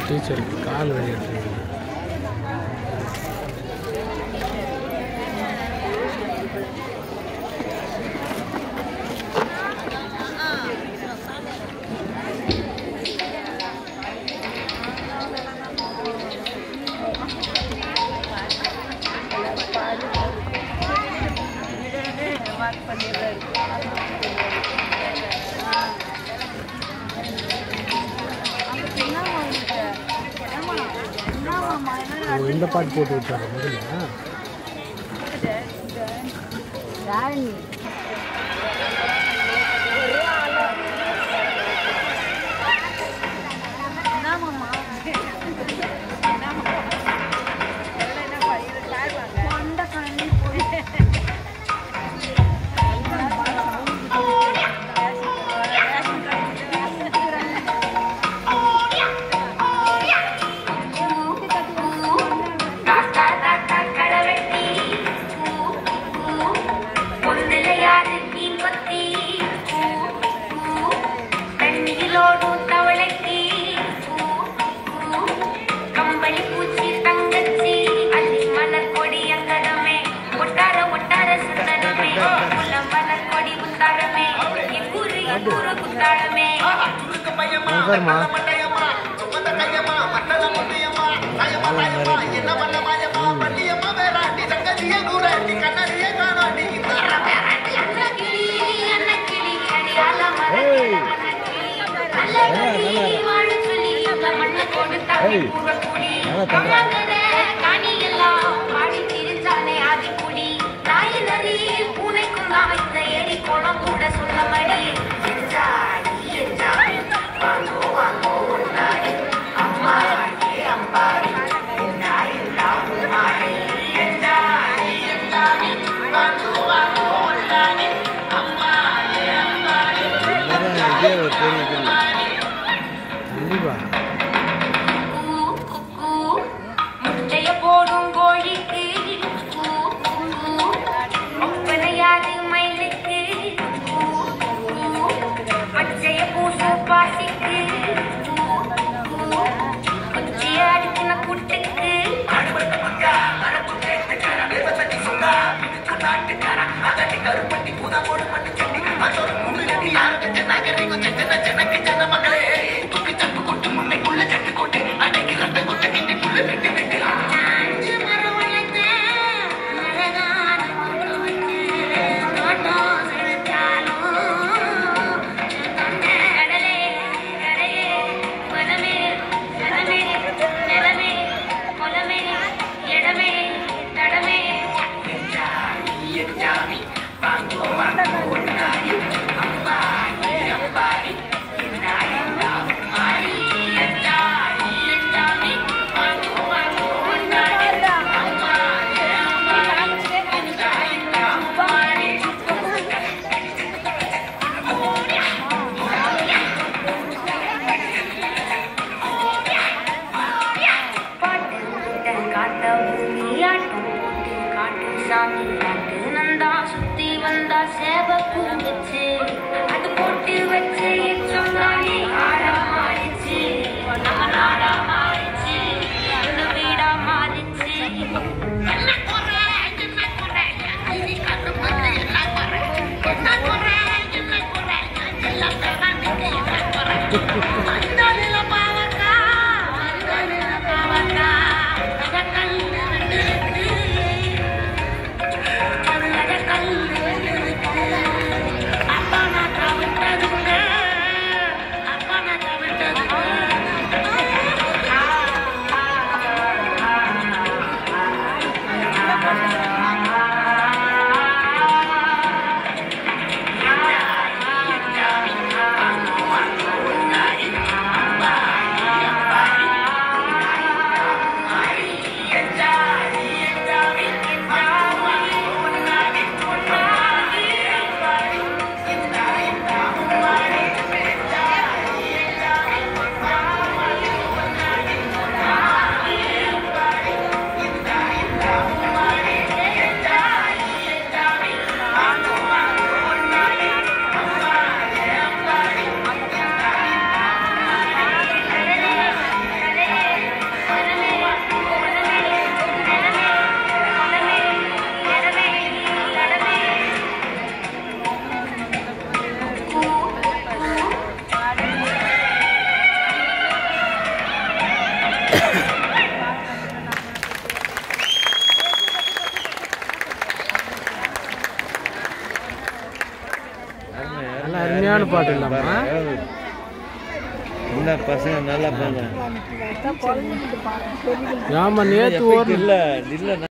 டீச்சருக்கு கால் வலி எடுத்துருக்கு ஓ, இந்த பாட்டு போட்டு விட்டாரு முதல்ல கண்ணிலோடும் தவளைக்கு கம்பளி பூச்சி தங்கச்சி அள்ளி மலர் கொடி அங்கடமே ஒட்டார ஒட்டார சுந்தரமே முல்ல மலர் கொடி குத்தாடமே எங்கூரு எங்கூரு குத்தாடமே உட்காருமா ஏய். ஏய். நல்லா தர்றா. இதுதான் இதே ஒரு பெரிய கேள்வி கண்டிப்பா முட்டைய போடும் கோழிக்கு ஒப்பனையாது மயிலுக்கு பச்சைய பூசும் பாசிக்கு குச்சிய அடிக்கின குட்டுக்கு அஞ்சு மரம் வளர்த்த அழகான பொண்ணு வச்சு தோட்டம் செழித்தாலும் கடலே கரையே வனமே சனமே நிலமே குலமே இடமே தடமே பாட்டு முட்டை காட்ட பூமி ஆட்டம் போட்டு காட்டு சாமி காட்டு நந்தா சுத்தி வந்தா சேவ பூந்துச்சு அது போட்டு வச்சு சொன்னாலே ஆடா மாறிச்சு நம்ம நாடா மாறிச்சு இந்த வீடா மாறிச்சு என்ன குறை என்ன குறை ஐடி கண்ணு பார்த்து என்ன குறை என்ன குறை என்ன குறை எல்லாம் தரானுக்கு என்ன குறை அந்த நில பாவக்கா அந்த நில பாவக்கா அத கண்ணு இருக்கு அத கண்ணு இருக்கு அப்பா நான் தவிர்த்ததுங்க அருமையான பாட்டு இல்லாமா என்ன பசங்க நல்லா பாருங்க ஆமா நேத்து ஒரு இல்ல இல்ல